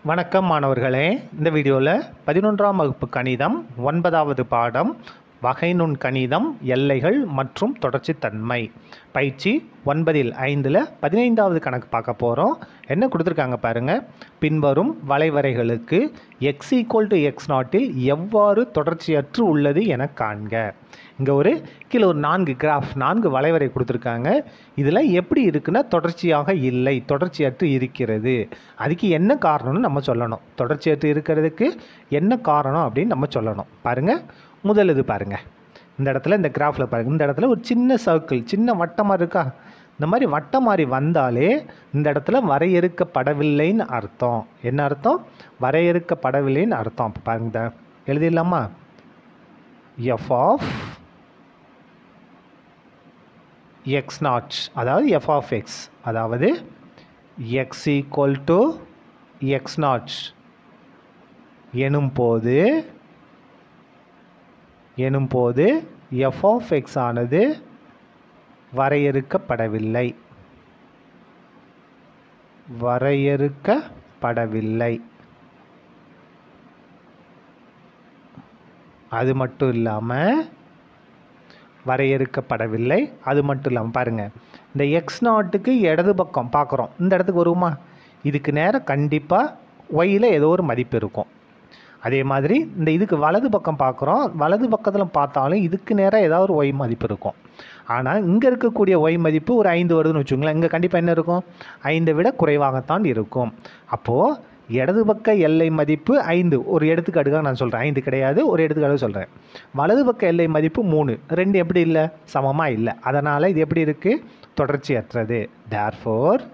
வணக்கம் மாணவர்களே இந்த வீடியோவில் பதினொன்றாம் வகுப்பு கணிதம் ஒன்பதாவது பாடம் வகைநுண் கணிதம் எல்லைகள் மற்றும் தொடர்ச்சித்தன்மை பயிற்சி ஒன்பதில் ஐந்தில் பதினைந்தாவது கணக்கு பார்க்க போகிறோம் என்ன கொடுத்துருக்காங்க பாருங்கள் பின்வரும் வளைவரைகளுக்கு எக்ஸ் ஈக்குவல் டு எக்ஸ் நாட்டில் எவ்வாறு தொடர்ச்சியற்று உள்ளது என காண்க இங்கே ஒரு கீழே ஒரு நான்கு கிராஃப் நான்கு வளைவரை கொடுத்துருக்காங்க இதில் எப்படி இருக்குன்னா தொடர்ச்சியாக இல்லை தொடர்ச்சியற்று இருக்கிறது அதுக்கு என்ன காரணம்னு நம்ம சொல்லணும் தொடர்ச்சியற்று இருக்கிறதுக்கு என்ன காரணம் அப்படின்னு நம்ம சொல்லணும் பாருங்கள் முதல் இது பாருங்கள் இந்த இடத்துல இந்த கிராஃபில் பாருங்கள் இந்த இடத்துல ஒரு சின்ன சர்க்கிள் சின்ன வட்டம் மாதிரி இருக்கா இந்த மாதிரி வட்டம் மாதிரி வந்தாலே இந்த இடத்துல வரையறுக்கப்படவில்லைன்னு அர்த்தம் என்ன அர்த்தம் வரையறுக்கப்படவில்லைன்னு அர்த்தம் அப்போ பாருங்க இந்த எழுதிடலாமா எஃப் ஆஃப் எக்ஸ் நாட் அதாவது எஃப் ஆஃப் எக்ஸ் அதாவது x equal to x naught எனும் போது எனும் போது எஃப் ஆஃப் எக்ஸ் ஆனது வரையறுக்கப்படவில்லை வரையறுக்கப்படவில்லை அது மட்டும் இல்லாமல் வரையறுக்கப்படவில்லை அது மட்டும் இல்லாமல் பாருங்கள் இந்த எக்ஸ் நாட்டுக்கு இடது பக்கம் பார்க்குறோம் இந்த இடத்துக்கு வருமா இதுக்கு நேரம் கண்டிப்பாக ஒயில் ஏதோ ஒரு மதிப்பு இருக்கும் அதே மாதிரி இந்த இதுக்கு வலது பக்கம் பார்க்குறோம் வலது பக்கத்தில் பார்த்தாலும் இதுக்கு நேராக ஏதாவது ஒரு ஒய் மதிப்பு இருக்கும் ஆனால் இங்கே இருக்கக்கூடிய ஒய் மதிப்பு ஒரு ஐந்து வருதுன்னு வச்சுக்கோங்களேன் இங்கே கண்டிப்பாக என்ன இருக்கும் ஐந்தை விட குறைவாகத்தான் இருக்கும் அப்போது இடது பக்க எல்லை மதிப்பு ஐந்து ஒரு எடுத்துக்காட்டுக்காக நான் சொல்கிறேன் ஐந்து கிடையாது ஒரு எடுத்துக்காட்டு சொல்கிறேன் வலது பக்க எல்லை மதிப்பு மூணு ரெண்டு எப்படி இல்லை சமமாக இல்லை அதனால் இது எப்படி இருக்குது தொடர்ச்சியற்றது therefore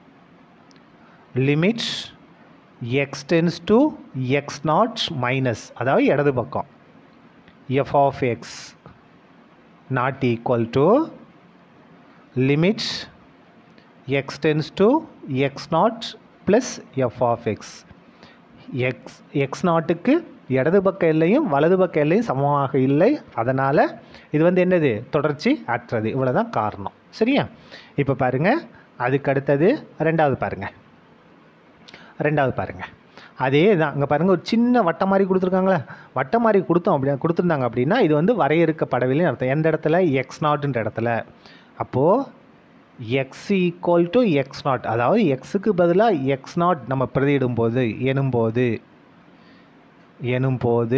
limit x tends to x naught minus அதாவது இடது பக்கம் f of x naught equal to limit x tends to x naught plus f of x x x நாட்டுக்கு இடது பக்க எல்லையும் வலது பக்க எல்லையும் சமமாக இல்லை அதனால் இது வந்து என்னது தொடர்ச்சி அற்றது இவ்வளோ தான் காரணம் சரியா இப்போ பாருங்கள் அதுக்கு அடுத்தது ரெண்டாவது பாருங்கள் ரெண்டாவது பாருங்கள் அதே தான் அங்கே பாருங்கள் ஒரு சின்ன வட்டம் மாதிரி கொடுத்துருக்காங்களே வட்டம் மாதிரி கொடுத்தோம் அப்படி கொடுத்துருந்தாங்க அப்படின்னா இது வந்து வரையறுக்கப்படவில்லைன்னு அர்த்தம் எந்த இடத்துல எக்ஸ் நாட்டுன்ற இடத்துல அப்போது x equal to x naught அதாவது எக்ஸுக்கு பதிலாக எக்ஸ் நாட் நம்ம பிரதியிடும்போது எனும்போது எனும்போது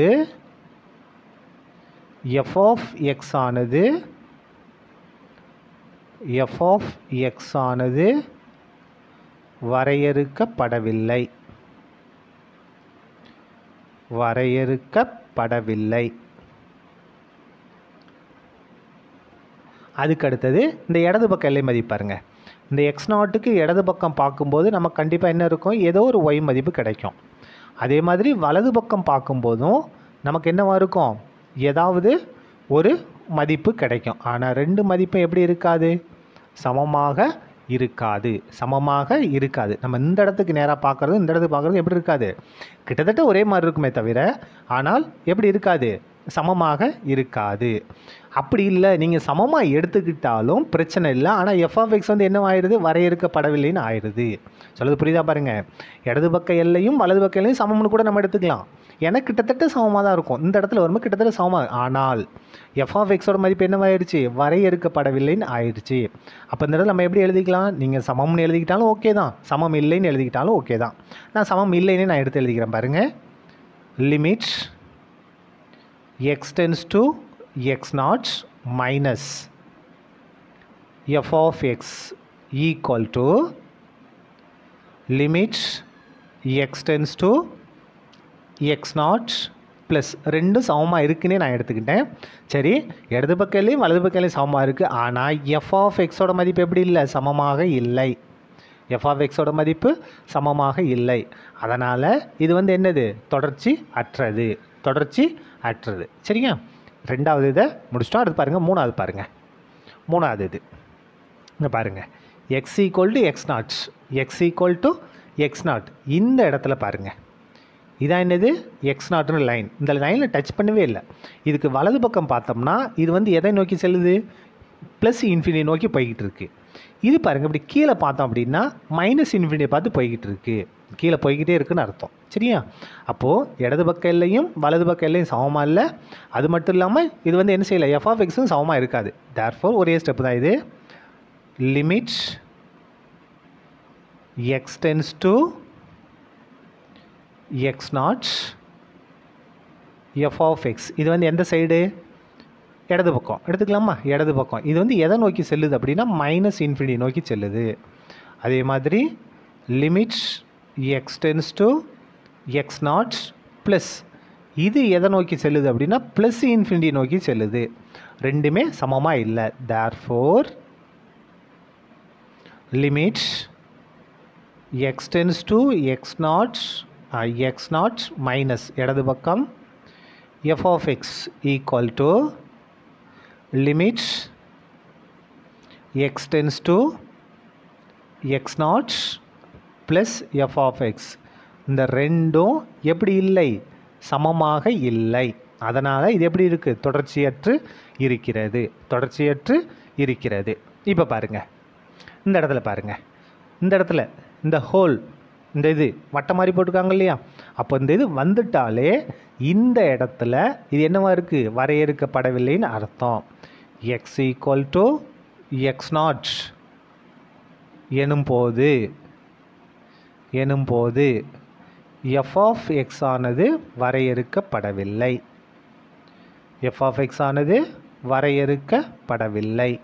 எஃப் ஆஃப் எக்ஸ் ஆனது எஃப் ஆஃப் எக்ஸ் ஆனது வரையறுக்கப்படவில்லை வரையறுக்கப்படவில்லை அதுக்கு அடுத்தது இந்த இடது பக்கம் எல்லை மதிப்பு பாருங்க இந்த எக்ஸ் நாட்டுக்கு இடது பக்கம் பார்க்கும்போது நம்ம கண்டிப்பாக என்ன இருக்கும் ஏதோ ஒரு ஒய் மதிப்பு கிடைக்கும் அதே மாதிரி வலது பக்கம் பார்க்கும்போதும் நமக்கு என்னவா இருக்கும் ஏதாவது ஒரு மதிப்பு கிடைக்கும் ஆனால் ரெண்டு மதிப்பும் எப்படி இருக்காது சமமாக இருக்காது சமமாக இருக்காது நம்ம இந்த இடத்துக்கு நேராக பார்க்குறது இந்த இடத்துக்கு பார்க்குறது எப்படி இருக்காது கிட்டத்தட்ட ஒரே மாதிரி இருக்குமே தவிர ஆனால் எப்படி இருக்காது சமமாக இருக்காது அப்படி இல்லை நீங்கள் சமமாக எடுத்துக்கிட்டாலும் பிரச்சனை இல்லை ஆனால் எஃப்ஆஃப்எக்ஸ் வந்து என்ன ஆயிடுது வரையறுக்கப்படவில்லைன்னு ஆயிடுது சொல்லுது புரியுதா பாருங்கள் இடது பக்க எல்லையும் வலது பக்க எல்லையும் சமம்னு கூட நம்ம எடுத்துக்கலாம் ஏன்னா கிட்டத்தட்ட சமமாக தான் இருக்கும் இந்த இடத்துல வரும்போது கிட்டத்தட்ட சமமாக ஆனால் எஃப்ஆஃப்எக்ஸோட மதிப்பு என்னவாயிடுச்சு வரையறுக்கப்படவில்லைன்னு ஆயிடுச்சு அப்போ இந்த இடத்துல நம்ம எப்படி எழுதிக்கலாம் நீங்கள் சமம்னு எழுதிக்கிட்டாலும் ஓகே தான் சமம் இல்லைன்னு எழுதிக்கிட்டாலும் ஓகே தான் நான் சமம் இல்லைன்னு நான் எடுத்து எழுதிக்கிறேன் பாருங்கள் limit x tends to x naught minus f of x equal to limit x tends to x naught plus ரெண்டும் சமமாக இருக்குன்னே நான் எடுத்துக்கிட்டேன் சரி இடது பக்கத்துலேயும் வலது பக்கத்துலேயும் சமமாக இருக்குது ஆனால் எஃப் ஆஃப் எக்ஸோட மதிப்பு எப்படி இல்லை சமமாக இல்லை எஃப் ஆஃப் எக்ஸோட மதிப்பு சமமாக இல்லை அதனால் இது வந்து என்னது தொடர்ச்சி அற்றது தொடர்ச்சி அற்றது சரியா ரெண்டாவது இதை முடிச்சிட்டோம் அடுத்து பாருங்கள் மூணாவது பாருங்கள் மூணாவது இது இங்கே பாருங்கள் x equal to x naught x equal to x naught இந்த இடத்துல பாருங்கள் இதான் என்னது எக்ஸ் நாட்னு லைன் இந்த லைனில் டச் பண்ணவே இல்லை இதுக்கு வலது பக்கம் பார்த்தோம்னா இது வந்து எதை நோக்கி செல்லுது ப்ளஸ் இன்ஃபினிட்டி நோக்கி போய்கிட்டு இருக்கு இது பாருங்கள் இப்படி கீழே பார்த்தோம் அப்படின்னா மைனஸ் இன்ஃபினிட்டி பார்த்து போய்கிட்டு இருக்கு கீழே போய்கிட்டே இருக்குன்னு அர்த்தம் சரியா அப்போது இடது பக்க எல்லையும் வலது பக்க எல்லையும் சமமாக இல்லை அது மட்டும் இல்லாமல் இது வந்து என்ன செய்யலை எஃப் ஆஃப் எக்ஸும் சமமாக இருக்காது தேர்ஃபோர் ஒரே ஸ்டெப் தான் இது limit x tends to x naught f of x இது வந்து எந்த சைடு இடது பக்கம் எடுத்துக்கலாமா இடது பக்கம் இது வந்து எதை நோக்கி செல்லுது அப்படின்னா மைனஸ் இன்ஃபினிட்டி நோக்கி செல்லுது அதே மாதிரி limit x tends to x naught plus இது எதை நோக்கி செல்லுது அப்படின்னா ப்ளஸ் இன்ஃபினிட்டி நோக்கி செல்லுது ரெண்டுமே சமமாக இல்லை therefore limit x tends to x naught x naught minus இடது பக்கம் f of x equal to limit x tends to x naught plus f of x இந்த ரெண்டும் எப்படி இல்லை சமமாக இல்லை அதனால் இது எப்படி இருக்குது தொடர்ச்சியற்று இருக்கிறது தொடர்ச்சியற்று இருக்கிறது இப்போ பாருங்கள் இந்த இடத்துல பாருங்கள் இந்த இடத்துல இந்த ஹோல் இந்த இது வட்டம் மாதிரி போட்டிருக்காங்க இல்லையா அப்போ இந்த இது வந்துட்டாலே இந்த இடத்துல இது என்னவா இருக்குது வரையறுக்கப்படவில்லைன்னு அர்த்தம் x equal to x naught எனும்போது எனும்போது எஃப் ஆஃப் எக்ஸ் ஆனது வரையறுக்கப்படவில்லை எஃப் ஆஃப் எக்ஸ் ஆனது வரையறுக்கப்படவில்லை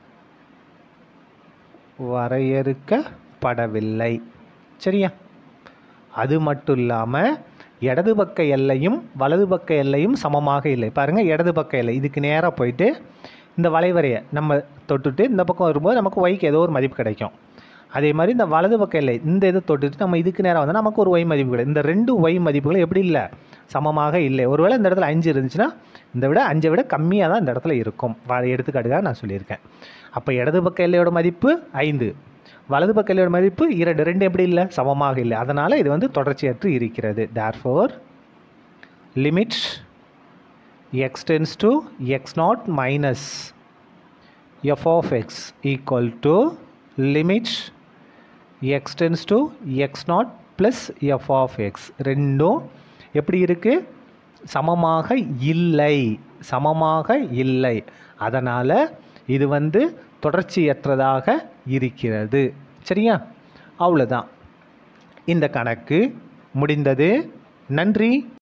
வரையறுக்கப்படவில்லை சரியா அது மட்டும் இல்லாமல் இடது பக்க எல்லையும் வலது பக்க எல்லையும் சமமாக இல்லை பாருங்கள் இடது பக்க எல்லை இதுக்கு நேராக போயிட்டு இந்த வளைவரையை நம்ம தொட்டுட்டு இந்த பக்கம் வரும்போது நமக்கு ஒய்க்கு ஏதோ ஒரு மதிப்பு கிடைக்கும் அதே மாதிரி இந்த வலது பக்க எல்லை இந்த இதை தொட்டுட்டு நம்ம இதுக்கு நேராக வந்தால் நமக்கு ஒரு ஒய் மதிப்பு கிடைக்கும் இந்த ரெண்டு ஒய் மதிப்புகளும் எப்படி இல்லை சமமாக இல்லை ஒருவேளை இந்த இடத்துல அஞ்சு இருந்துச்சுன்னா இந்த விட அஞ்சை விட கம்மியாக தான் இந்த இடத்துல இருக்கும் வ எடுத்துக்காட்டுக்காக நான் சொல்லியிருக்கேன் அப்போ இடது பக்க எல்லையோட மதிப்பு ஐந்து வலது பக்க எல்லையோட மதிப்பு இரண்டு ரெண்டு எப்படி இல்லை சமமாக இல்லை அதனால் இது வந்து தொடர்ச்சியற்று இருக்கிறது therefore limit x tends to x naught minus f of x equal to limit x tends to x naught plus f of x ரெண்டும் எப்படி இருக்குது சமமாக இல்லை சமமாக இல்லை அதனால் இது வந்து தொடர்ச்சியற்றதாக இருக்கிறது சரியா அவ்வளோதான் இந்த கணக்கு முடிந்தது நன்றி